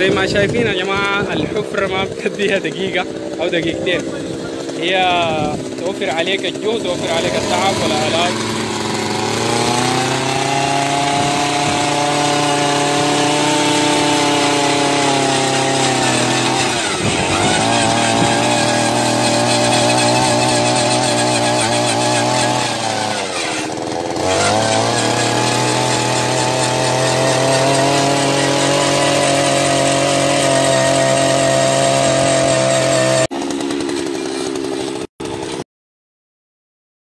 زي ما شايفين يا جماعة الحفرة ما بتديها دقيقة أو دقيقتين هي توفر عليك الجهد توفر عليك التعب والآلام